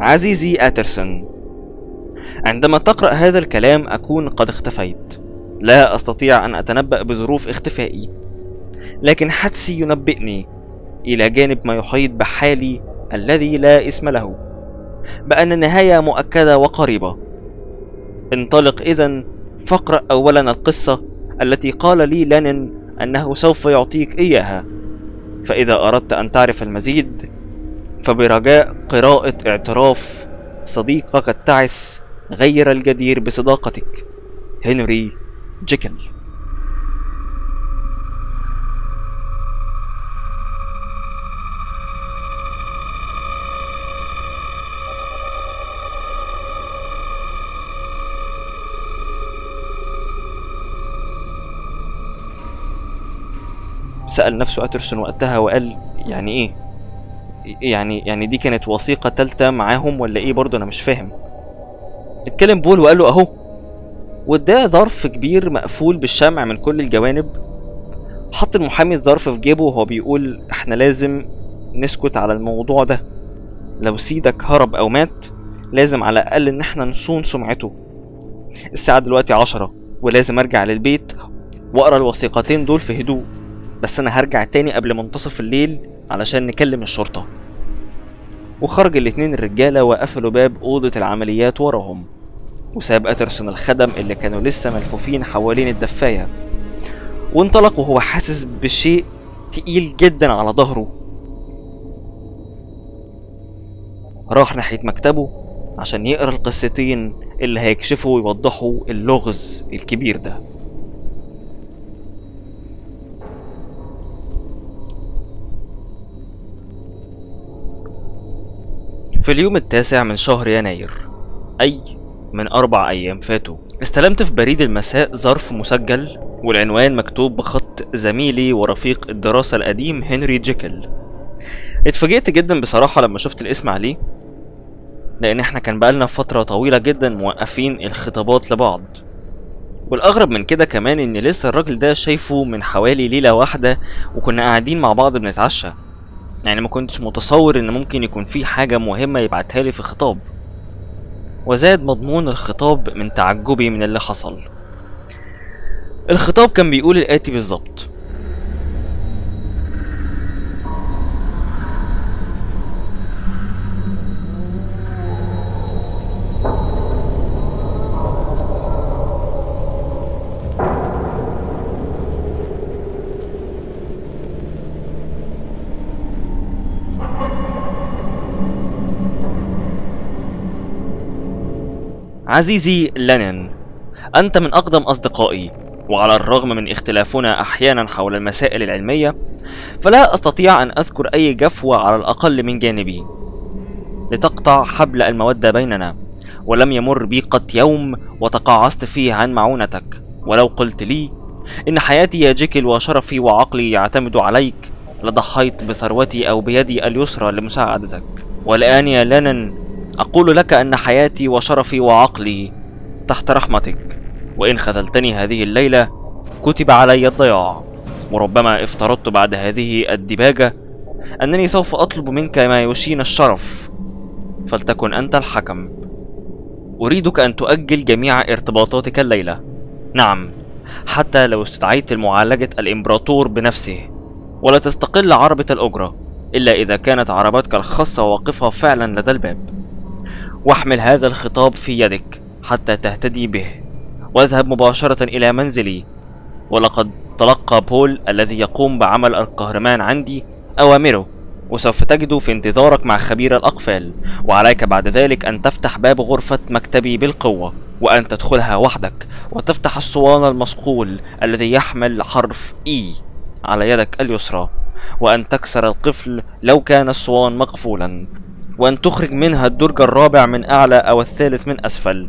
عزيزي آترسون عندما تقرأ هذا الكلام أكون قد اختفيت لا أستطيع أن أتنبأ بظروف اختفائي لكن حدسي ينبئني إلى جانب ما يحيط بحالي الذي لا اسم له بأن النهاية مؤكدة وقريبة انطلق إذا فاقرأ أولا القصة التي قال لي لينين أنه سوف يعطيك إياها فإذا أردت أن تعرف المزيد فبرجاء قراءة اعتراف صديقك التعس غير الجدير بصداقتك هنري جيكل سأل نفسه أترسون وقتها وقال يعني إيه؟ يعني يعني دي كانت وثيقة تالتة معاهم ولا إيه برضه أنا مش فاهم. اتكلم بول وقال له أهو واداه ظرف كبير مقفول بالشمع من كل الجوانب حط المحامي الظرف في جيبه وهو بيقول احنا لازم نسكت على الموضوع ده لو سيدك هرب او مات لازم على الاقل ان احنا نصون سمعته الساعة دلوقتي عشرة ولازم ارجع للبيت واقرا الوثيقتين دول في هدوء بس انا هرجع تاني قبل منتصف الليل علشان نكلم الشرطة وخرج الاتنين الرجالة وقفلوا باب أوضة العمليات وراهم وساب أترسون الخدم اللي كانوا لسه ملفوفين حوالين الدفاية وانطلق وهو حاسس بشيء تقيل جدا على ظهره راح ناحية مكتبه عشان يقرا القصتين اللي هيكشفوا ويوضحوا اللغز الكبير ده في اليوم التاسع من شهر يناير أي من أربع أيام فاتوا استلمت في بريد المساء ظرف مسجل والعنوان مكتوب بخط زميلي ورفيق الدراسة القديم هنري جيكل اتفاجئت جدا بصراحة لما شفت الاسم عليه لأن احنا كان بقالنا فترة طويلة جدا موقفين الخطابات لبعض والأغرب من كده كمان إن لسه الراجل ده شايفه من حوالي ليلة واحدة وكنا قاعدين مع بعض بنتعشى يعني ما كنتش متصور إن ممكن يكون في حاجة مهمة يبعتها لي في خطاب وزاد مضمون الخطاب من تعجبي من اللي حصل الخطاب كان بيقول الآتي بالظبط عزيزي لينين أنت من أقدم أصدقائي وعلى الرغم من اختلافنا أحيانا حول المسائل العلمية فلا أستطيع أن أذكر أي جفوة على الأقل من جانبي لتقطع حبل المودة بيننا ولم يمر بي قط يوم وتقاعست فيه عن معونتك ولو قلت لي إن حياتي يا جيكل وشرفي وعقلي يعتمد عليك لضحيت بثروتي أو بيدي اليسرى لمساعدتك والآن يا لينين أقول لك أن حياتي وشرفي وعقلي تحت رحمتك وإن خذلتني هذه الليلة كتب علي الضياع وربما افترضت بعد هذه الدباجة أنني سوف أطلب منك ما يشين الشرف فلتكن أنت الحكم أريدك أن تؤجل جميع ارتباطاتك الليلة نعم حتى لو استدعيت لمعالجة الإمبراطور بنفسه ولا تستقل عربة الأجرة إلا إذا كانت عربتك الخاصة واقفة فعلا لدى الباب واحمل هذا الخطاب في يدك حتى تهتدي به واذهب مباشرة إلى منزلي ولقد تلقى بول الذي يقوم بعمل القهرمان عندي أوامره وسوف تجده في انتظارك مع خبير الأقفال وعليك بعد ذلك أن تفتح باب غرفة مكتبي بالقوة وأن تدخلها وحدك وتفتح الصوان المصقول الذي يحمل حرف إي على يدك اليسرى وأن تكسر القفل لو كان الصوان مقفولا وأن تخرج منها الدرج الرابع من أعلى أو الثالث من أسفل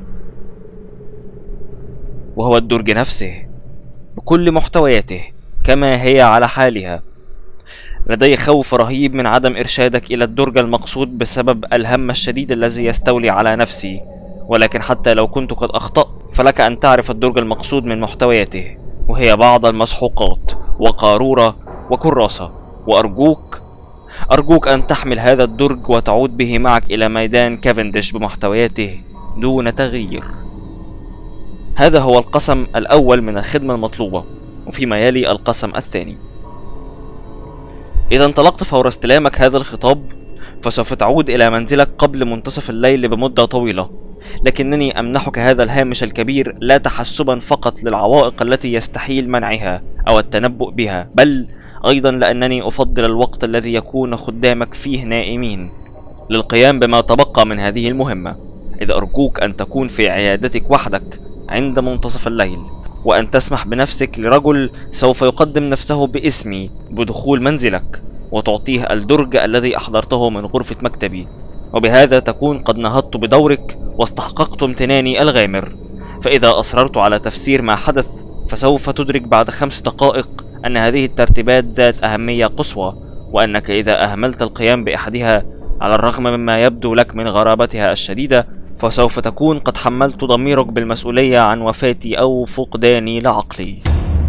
وهو الدرج نفسه بكل محتوياته كما هي على حالها لدي خوف رهيب من عدم إرشادك إلى الدرج المقصود بسبب الهم الشديد الذي يستولي على نفسي ولكن حتى لو كنت قد أخطأت فلك أن تعرف الدرج المقصود من محتوياته وهي بعض المسحوقات وقارورة وكراسة وأرجوك أرجوك أن تحمل هذا الدرج وتعود به معك إلى ميدان كافنديش بمحتوياته دون تغيير هذا هو القسم الأول من الخدمة المطلوبة وفيما يلي القسم الثاني إذا انطلقت فور استلامك هذا الخطاب فسوف تعود إلى منزلك قبل منتصف الليل بمدة طويلة لكنني أمنحك هذا الهامش الكبير لا تحسبا فقط للعوائق التي يستحيل منعها أو التنبؤ بها بل أيضا لأنني أفضل الوقت الذي يكون خدامك فيه نائمين للقيام بما تبقى من هذه المهمة إذا أرجوك أن تكون في عيادتك وحدك عند منتصف الليل وأن تسمح بنفسك لرجل سوف يقدم نفسه باسمي بدخول منزلك وتعطيه الدرج الذي أحضرته من غرفة مكتبي وبهذا تكون قد نهضت بدورك واستحققت امتناني الغامر فإذا أصررت على تفسير ما حدث فسوف تدرك بعد خمس دقائق أن هذه الترتيبات ذات أهمية قصوى وأنك إذا أهملت القيام بأحدها على الرغم مما يبدو لك من غرابتها الشديدة فسوف تكون قد حملت ضميرك بالمسؤولية عن وفاتي أو فقداني لعقلي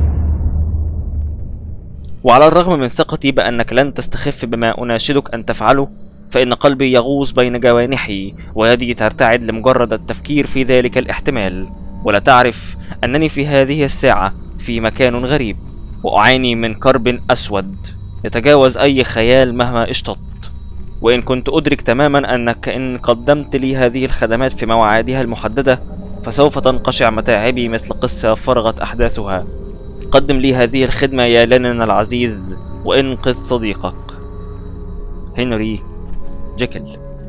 وعلى الرغم من ثقتي بأنك لن تستخف بما أناشدك أن تفعله فإن قلبي يغوص بين جوانحي ويدي ترتعد لمجرد التفكير في ذلك الاحتمال ولا تعرف أنني في هذه الساعة في مكان غريب وأعاني من كرب أسود يتجاوز أي خيال مهما اشتط وإن كنت أدرك تماما أنك إن قدمت لي هذه الخدمات في مواعيدها المحددة فسوف تنقشع متاعبي مثل قصة فرغت أحداثها قدم لي هذه الخدمة يا لنن العزيز وانقذ صديقك هنري جيكل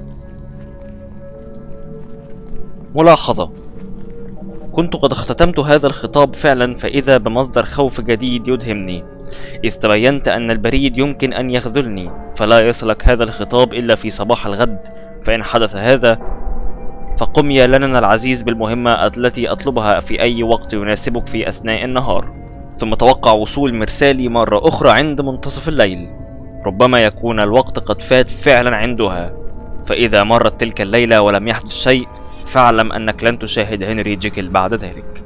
ملاحظة كنت قد اختتمت هذا الخطاب فعلا فإذا بمصدر خوف جديد يدهمني إذ تبينت أن البريد يمكن أن يخذلني فلا يصلك هذا الخطاب إلا في صباح الغد فإن حدث هذا فقم يا لنن العزيز بالمهمة التي أطلبها في أي وقت يناسبك في أثناء النهار ثم توقع وصول مرسالي مرة أخرى عند منتصف الليل ربما يكون الوقت قد فات فعلا عندها فإذا مرت تلك الليلة ولم يحدث شيء فاعلم أنك لن تشاهد هنري جيكل بعد ذلك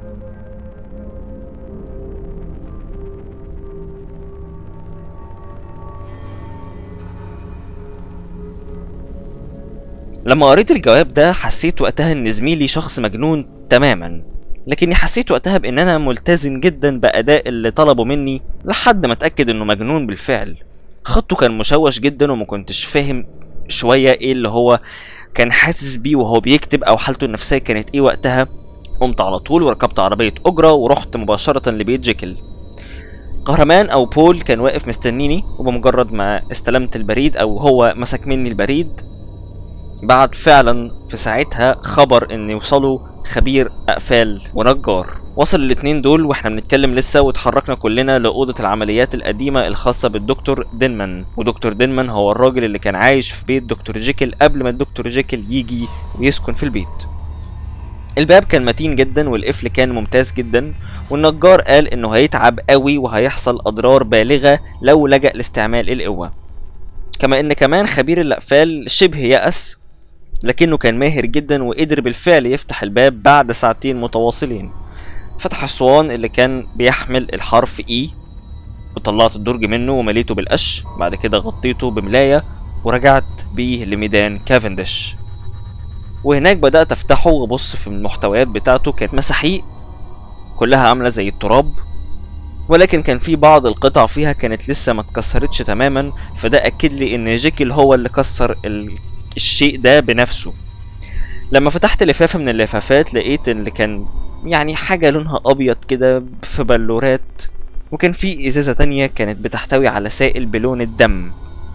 لما قريت الجواب ده حسيت وقتها ان زميلي شخص مجنون تماما لكني حسيت وقتها بان انا ملتزم جدا باداء اللي طلبه مني لحد ما اتاكد انه مجنون بالفعل خطه كان مشوش جدا وما كنتش فاهم شويه ايه اللي هو كان حاسس بيه وهو بيكتب او حالته النفسيه كانت ايه وقتها قمت على طول وركبت عربيه اجره ورحت مباشره لبيت جيكل قهرمان او بول كان واقف مستنيني وبمجرد ما استلمت البريد او هو مسك مني البريد بعت فعلا في ساعتها خبر ان يوصلوا خبير اقفال ونجار وصل الاتنين دول واحنا بنتكلم لسه واتحركنا كلنا لأوضة العمليات القديمة الخاصة بالدكتور دينمان ودكتور دينمان هو الراجل اللي كان عايش في بيت دكتور جيكل قبل ما الدكتور جيكل يجي ويسكن في البيت الباب كان متين جدا والقفل كان ممتاز جدا والنجار قال انه هيتعب قوي وهيحصل اضرار بالغة لو لجأ لاستعمال القوة كما ان كمان خبير الاقفال شبه يأس لكنه كان ماهر جدا وقدر بالفعل يفتح الباب بعد ساعتين متواصلين فتح الصوان اللي كان بيحمل الحرف اي وطلعت الدرج منه ومليته بالقش بعد كده غطيته بملاية ورجعت بيه لميدان كافنديش وهناك بدأت أفتحه وأبص في المحتويات بتاعته كانت مساحيق كلها عاملة زي التراب ولكن كان في بعض القطع فيها كانت لسه ما اتكسرتش تماما فده أكد لي إن جيكل هو اللي كسر ال... الشيء ده بنفسه لما فتحت لفافة من اللفافات لقيت اللي كان يعني حاجة لونها أبيض كده في بلورات وكان في إزازة تانية كانت بتحتوي على سائل بلون الدم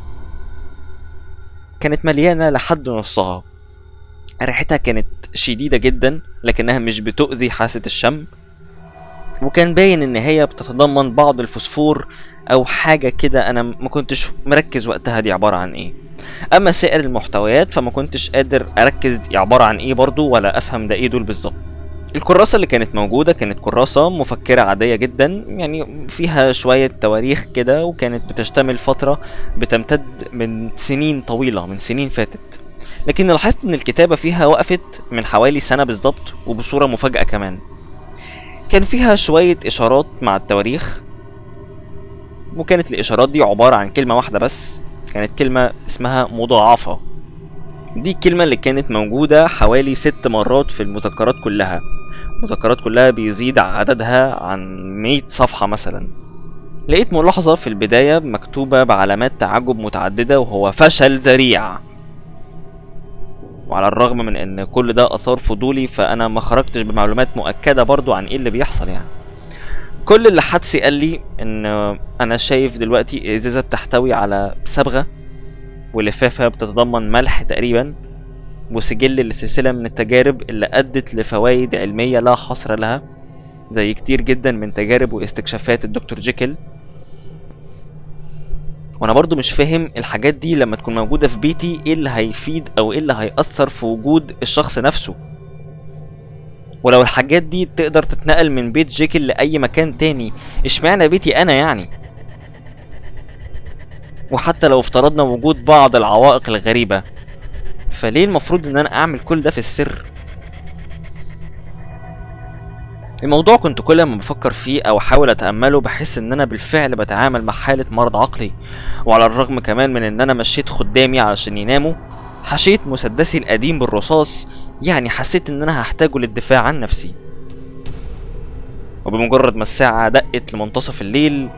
كانت مليانة لحد نصها ريحتها كانت شديدة جدا لكنها مش بتؤذي حاسة الشم وكان باين ان هي بتتضمن بعض الفوسفور او حاجة كده انا ما كنتش مركز وقتها دي عبارة عن ايه اما سائر المحتويات فما كنتش قادر اركز دي عبارة عن ايه برضو ولا افهم ده ايه دول بالظبط الكراسة اللي كانت موجودة كانت كراسة مفكرة عادية جدا يعني فيها شوية تواريخ كده وكانت بتشتمل فترة بتمتد من سنين طويلة من سنين فاتت لكن لاحظت ان الكتابة فيها وقفت من حوالي سنة بالظبط وبصورة مفاجأة كمان كان فيها شوية إشارات مع التواريخ وكانت الإشارات دي عبارة عن كلمة واحدة بس كانت كلمة اسمها مضاعفة دي الكلمة اللي كانت موجودة حوالي ست مرات في المذكرات كلها المذكرات كلها بيزيد عددها عن 100 صفحة مثلا لقيت ملاحظة في البداية مكتوبة بعلامات تعجب متعددة وهو فشل ذريع وعلى الرغم من ان كل ده اثار فضولي فانا ما خرجتش بمعلومات مؤكدة برضو عن ايه اللي بيحصل يعني كل اللي حدسي قال لي ان انا شايف دلوقتي ازازة بتحتوي على صبغة ولفافة بتتضمن ملح تقريبا وسجل لسلسلة من التجارب اللي أدت لفوائد علمية لا حصر لها زي كتير جدا من تجارب واستكشافات الدكتور جيكل وانا برضو مش فاهم الحاجات دي لما تكون موجودة في بيتي ايه اللي هيفيد او ايه اللي هيأثر في وجود الشخص نفسه ولو الحاجات دي تقدر تتنقل من بيت جيكل لأي مكان تاني اشمعنى بيتي انا يعني وحتى لو افترضنا وجود بعض العوائق الغريبة فليه المفروض ان انا اعمل كل ده في السر الموضوع كنت كل ما بفكر فيه او احاول اتامله بحس ان انا بالفعل بتعامل مع حاله مرض عقلي وعلى الرغم كمان من ان انا مشيت خدامي علشان يناموا حشيت مسدسي القديم بالرصاص يعني حسيت ان انا هحتاجه للدفاع عن نفسي وبمجرد ما الساعة دقت لمنتصف الليل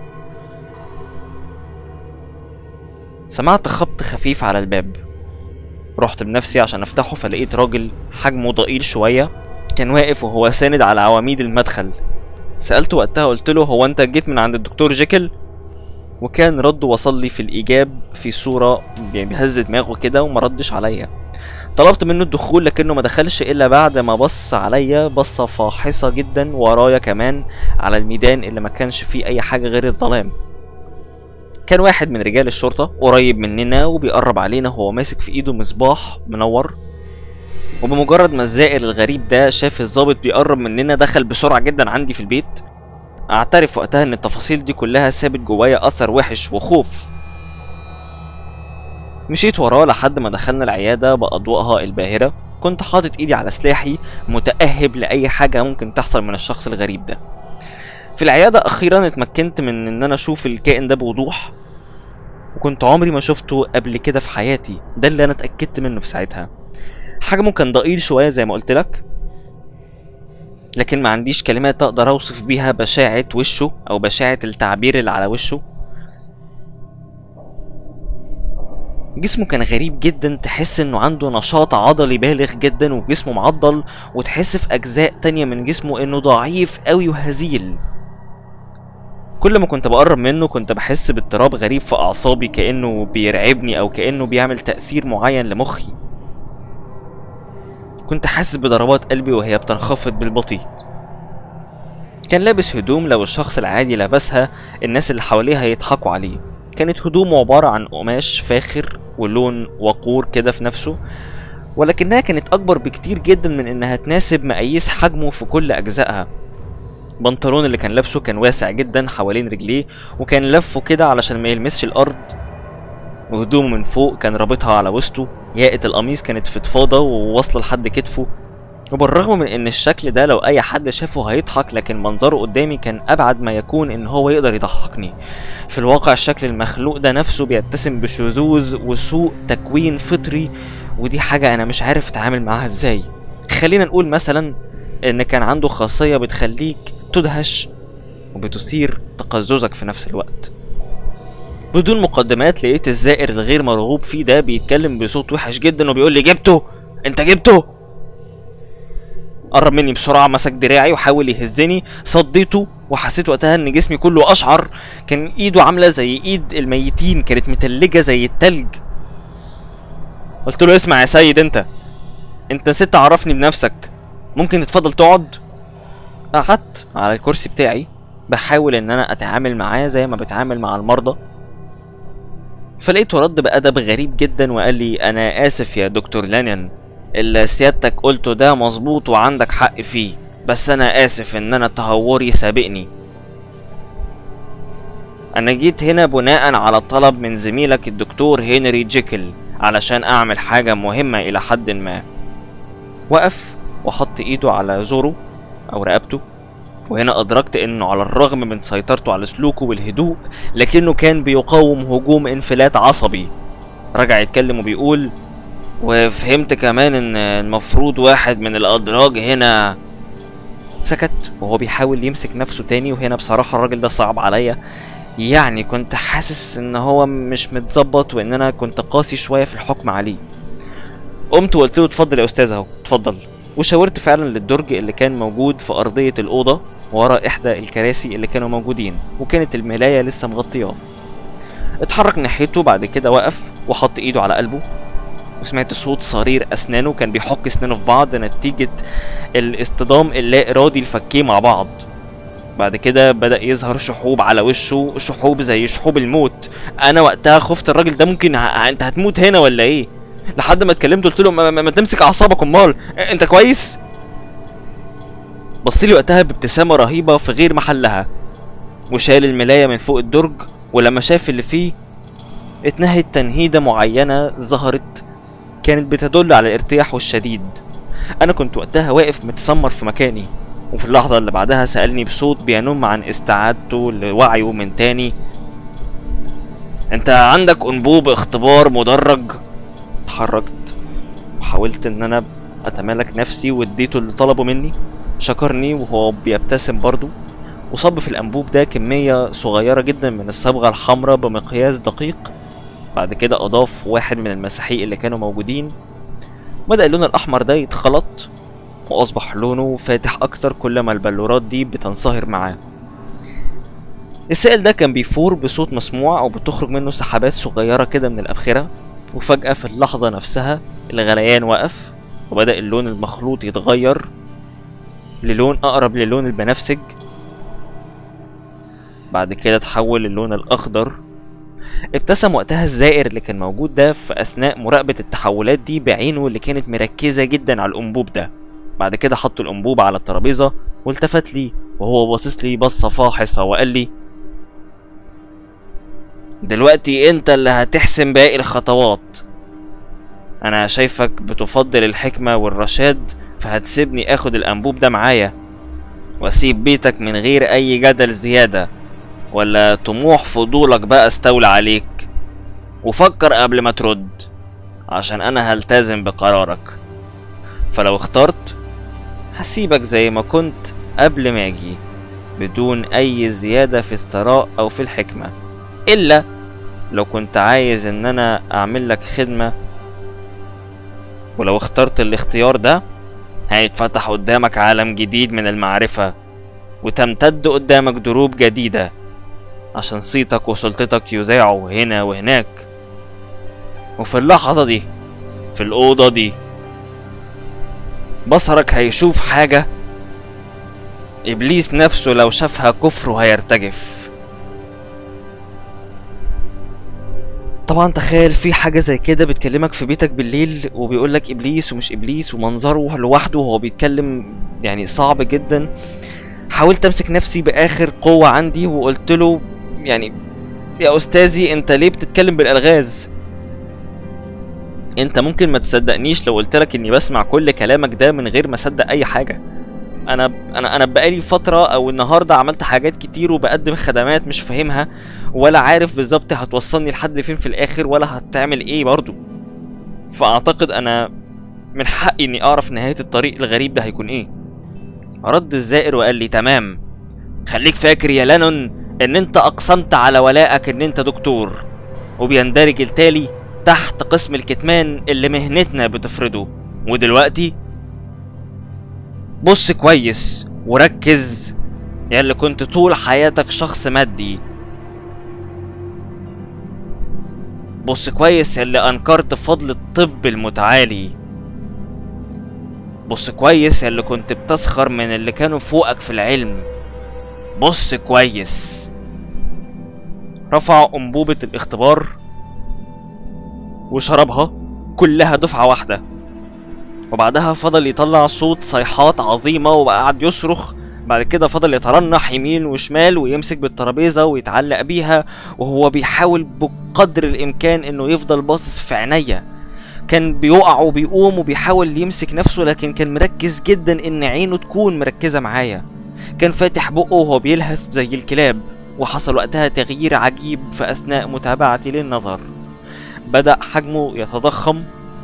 سمعت خبط خفيف على الباب رحت بنفسي عشان افتحه فلقيت راجل حجمه ضئيل شوية كان واقف وهو ساند على عواميد المدخل سألته وقتها قلت له هو انت جيت من عند الدكتور جيكل وكان رده وصل لي في الإيجاب في صورة بيهز دماغه كده وما ردش عليا طلبت منه الدخول لكنه ما دخلش إلا بعد ما بص عليا بصة فاحصة جدا ورايا كمان على الميدان اللي ما كانش فيه أي حاجة غير الظلام كان واحد من رجال الشرطة قريب مننا وبيقرب علينا وهو ماسك في ايده مصباح منور وبمجرد ما الزائر الغريب ده شاف الظابط بيقرب مننا دخل بسرعة جدا عندي في البيت اعترف وقتها ان التفاصيل دي كلها سابت جوايا اثر وحش وخوف مشيت وراه لحد ما دخلنا العيادة بأضواءها الباهرة كنت حاطط ايدي على سلاحي متأهب لأي حاجة ممكن تحصل من الشخص الغريب ده في العيادة أخيرا اتمكنت من إن أنا أشوف الكائن ده بوضوح وكنت عمري ما شفته قبل كده في حياتي ده اللي أنا اتأكدت منه في ساعتها حجمه كان ضئيل شوية زي ما قلت لك لكن ما عنديش كلمات أقدر أوصف بيها بشاعة وشه أو بشاعة التعبير اللي على وشه جسمه كان غريب جدا تحس انه عنده نشاط عضلي بالغ جدا وجسمه معضل وتحس في اجزاء تانية من جسمه انه ضعيف قوي وهزيل كل ما كنت بقرب منه كنت بحس باضطراب غريب في اعصابي كانه بيرعبني او كانه بيعمل تاثير معين لمخي كنت حاسس بضربات قلبي وهي بتنخفض بالبطيء كان لابس هدوم لو الشخص العادي لبسها الناس اللي حواليه هيضحكوا عليه كانت هدومه عبارة عن قماش فاخر ولون وقور كده في نفسه ولكنها كانت أكبر بكتير جدا من إنها تناسب مقاييس حجمه في كل أجزائها البنطلون اللي كان لابسه كان واسع جدا حوالين رجليه وكان لفه كده علشان ما يلمسش الأرض وهدومه من فوق كان رابطها على وسطه ياقة القميص كانت فضفاضة وواصلة لحد كتفه وبالرغم من ان الشكل ده لو اي حد شافه هيضحك لكن منظره قدامي كان ابعد ما يكون ان هو يقدر يضحكني في الواقع الشكل المخلوق ده نفسه بيتسم بشذوذ وسوء تكوين فطري ودي حاجة انا مش عارف اتعامل معاها ازاي خلينا نقول مثلا ان كان عنده خاصية بتخليك تدهش وبتثير تقززك في نفس الوقت بدون مقدمات لقيت الزائر الغير مرغوب فيه ده بيتكلم بصوت وحش جدا وبيقول لي جبته انت جبته قرب مني بسرعة مسك دراعي وحاول يهزني صديته وحسيت وقتها ان جسمي كله اشعر كان ايده عاملة زي ايد الميتين كانت متلجة زي التلج قلت له اسمع يا سيد انت انت ست تعرفني بنفسك ممكن تتفضل تقعد قعدت على الكرسي بتاعي بحاول ان انا اتعامل معاه زي ما بتعامل مع المرضى فلقيته رد بأدب غريب جدا وقال لي أنا آسف يا دكتور لانيان اللي سيادتك قلته ده مظبوط وعندك حق فيه بس أنا آسف إن أنا تهوري سابقني أنا جيت هنا بناء على طلب من زميلك الدكتور هنري جيكل علشان أعمل حاجة مهمة إلى حد ما وقف وحط إيده على زوره أو رقبته وهنا أدركت إنه على الرغم من سيطرته على سلوكه والهدوء لكنه كان بيقاوم هجوم انفلات عصبي رجع يتكلم وبيقول وفهمت كمان إن المفروض واحد من الأدراج هنا سكت وهو بيحاول يمسك نفسه تاني وهنا بصراحة الراجل ده صعب عليا يعني كنت حاسس ان هو مش متظبط وان انا كنت قاسي شوية في الحكم عليه قمت وقلت له اتفضل يا استاذ اهو اتفضل وشاورت فعلا للدرج اللي كان موجود في ارضية الاوضة ورا احدى الكراسي اللي كانوا موجودين وكانت الملاية لسه مغطياه اتحرك ناحيته بعد كده وقف وحط ايده على قلبه وسمعت صوت صرير اسنانه كان بيحك اسنانه في بعض نتيجة الاصطدام اللا ارادي الفكين مع بعض بعد كده بدأ يظهر شحوب على وشه شحوب زي شحوب الموت انا وقتها خفت الراجل ده ممكن ه... انت هتموت هنا ولا ايه لحد ما اتكلمت قلت له ما, ما, ما تمسك اعصابك امال انت كويس بص لي وقتها بابتسامة رهيبة في غير محلها وشال الملاية من فوق الدرج ولما شاف اللي فيه اتنهت تنهيدة معينة ظهرت كانت بتدل على الارتياح الشديد انا كنت وقتها واقف متسمر في مكاني وفي اللحظة اللي بعدها سألني بصوت بينم عن استعادته لوعيه من تاني انت عندك انبوب اختبار مدرج اتحركت وحاولت ان انا اتمالك نفسي واديته اللي طلبه مني شكرني وهو بيبتسم برضه وصب في الانبوب ده كمية صغيرة جدا من الصبغة الحمراء بمقياس دقيق بعد كده اضاف واحد من المساحيق اللي كانوا موجودين بدأ اللون الاحمر ده يتخلط واصبح لونه فاتح اكتر كلما البلورات دي بتنصهر معاه السائل ده كان بيفور بصوت مسموع او بتخرج منه سحابات صغيرة كده من الابخرة وفجأة في اللحظة نفسها الغليان وقف وبدأ اللون المخلوط يتغير للون أقرب للون البنفسج بعد كده تحول للون الأخضر ابتسم وقتها الزائر اللي كان موجود ده في أثناء مراقبة التحولات دي بعينه اللي كانت مركزة جدا على الأنبوب ده بعد كده حط الأنبوب على الترابيزة والتفت لي وهو باصص لي بصة فاحصة وقال لي دلوقتي انت اللي هتحسم باقي الخطوات انا شايفك بتفضل الحكمة والرشاد فهتسيبني اخد الانبوب ده معايا واسيب بيتك من غير اي جدل زيادة ولا طموح فضولك بقى استولى عليك وفكر قبل ما ترد عشان انا هلتزم بقرارك فلو اخترت هسيبك زي ما كنت قبل ما اجي بدون اي زيادة في الثراء او في الحكمة الا لو كنت عايز ان انا اعمل لك خدمة ولو اخترت الاختيار ده هيتفتح قدامك عالم جديد من المعرفة وتمتد قدامك دروب جديدة عشان صيتك وسلطتك يذاعوا هنا وهناك وفي اللحظة دي في الأوضة دي بصرك هيشوف حاجة إبليس نفسه لو شافها كفره هيرتجف طبعا تخيل في حاجة زي كده بتكلمك في بيتك بالليل وبيقولك إبليس ومش إبليس ومنظره لوحده وهو بيتكلم يعني صعب جدا حاولت أمسك نفسي بآخر قوة عندي وقلت له يعني يا أستاذي أنت ليه بتتكلم بالألغاز أنت ممكن ما تصدقنيش لو قلتلك إني بسمع كل كلامك ده من غير ما أصدق أي حاجة انا انا انا بقالي فتره او النهارده عملت حاجات كتير وبقدم خدمات مش فاهمها ولا عارف بالظبط هتوصلني لحد فين في الاخر ولا هتعمل ايه برضو فاعتقد انا من حقي اني اعرف نهايه الطريق الغريب ده هيكون ايه رد الزائر وقال لي تمام خليك فاكر يا لانون ان انت اقسمت على ولائك ان انت دكتور وبيندرج التالي تحت قسم الكتمان اللي مهنتنا بتفرضه ودلوقتي بص كويس وركز يا اللي كنت طول حياتك شخص مادي بص كويس يا اللي انكرت فضل الطب المتعالي بص كويس يا اللي كنت بتسخر من اللي كانوا فوقك في العلم بص كويس رفع انبوبة الاختبار وشربها كلها دفعة واحدة وبعدها فضل يطلع صوت صيحات عظيمة وقعد يصرخ بعد كده فضل يترنح يمين وشمال ويمسك بالترابيزة ويتعلق بيها وهو بيحاول بقدر الإمكان إنه يفضل باصص في عينيا كان بيقع وبيقوم وبيحاول يمسك نفسه لكن كان مركز جدا إن عينه تكون مركزة معايا كان فاتح بقه وهو بيلهث زي الكلاب وحصل وقتها تغيير عجيب في أثناء متابعتي للنظر بدأ حجمه يتضخم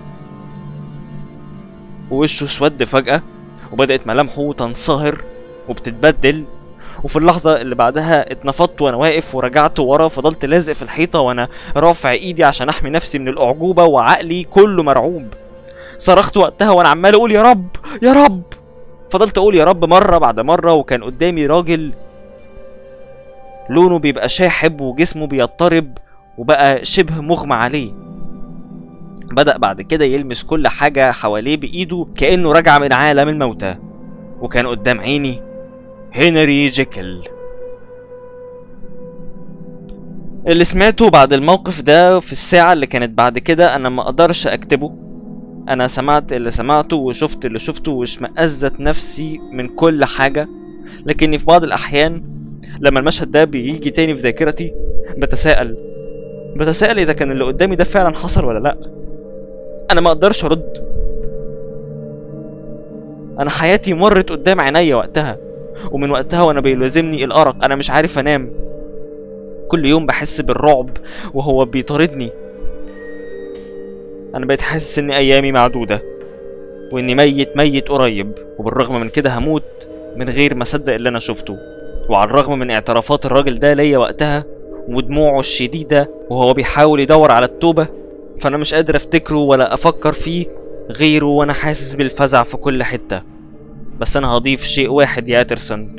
ووشه اسود فجأة وبدأت ملامحه تنصهر وبتتبدل وفي اللحظة اللي بعدها اتنفضت وانا واقف ورجعت ورا فضلت لازق في الحيطة وانا رافع ايدي عشان احمي نفسي من الاعجوبة وعقلي كله مرعوب صرخت وقتها وانا عمال اقول يا رب يا رب فضلت اقول يا رب مرة بعد مرة وكان قدامي راجل لونه بيبقى شاحب وجسمه بيضطرب وبقى شبه مغمى عليه بدأ بعد كده يلمس كل حاجة حواليه بإيده كأنه راجع من عالم الموتى وكان قدام عيني هنري جيكل اللي سمعته بعد الموقف ده في الساعة اللي كانت بعد كده أنا ما أقدرش أكتبه أنا سمعت اللي سمعته وشفت اللي شفته واشمأزت نفسي من كل حاجة لكني في بعض الأحيان لما المشهد ده بيجي تاني في ذاكرتي بتساءل بتساءل إذا كان اللي قدامي ده فعلا حصل ولا لأ أنا ما أقدرش أرد أنا حياتي مرت قدام عينيا وقتها ومن وقتها وانا بيلازمني الارق انا مش عارف انام كل يوم بحس بالرعب وهو بيطاردني انا بقيت حاسس ان ايامي معدوده واني ميت ميت قريب وبالرغم من كده هموت من غير ما اصدق اللي انا شفته وعلى الرغم من اعترافات الراجل ده ليا وقتها ودموعه الشديدة وهو بيحاول يدور على التوبة فأنا مش قادر أفتكره ولا أفكر فيه غيره وأنا حاسس بالفزع في كل حتة بس انا هضيف شيء واحد يا اترسون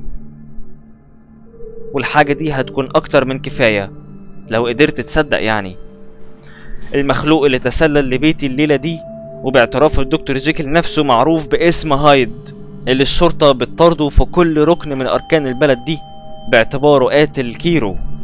والحاجة دي هتكون اكتر من كفاية لو قدرت تصدق يعني المخلوق اللي تسلل لبيتي الليلة دي وباعتراف الدكتور جيكل نفسه معروف باسم هايد اللي الشرطة بتطارده في كل ركن من أركان البلد دي باعتباره قاتل كيرو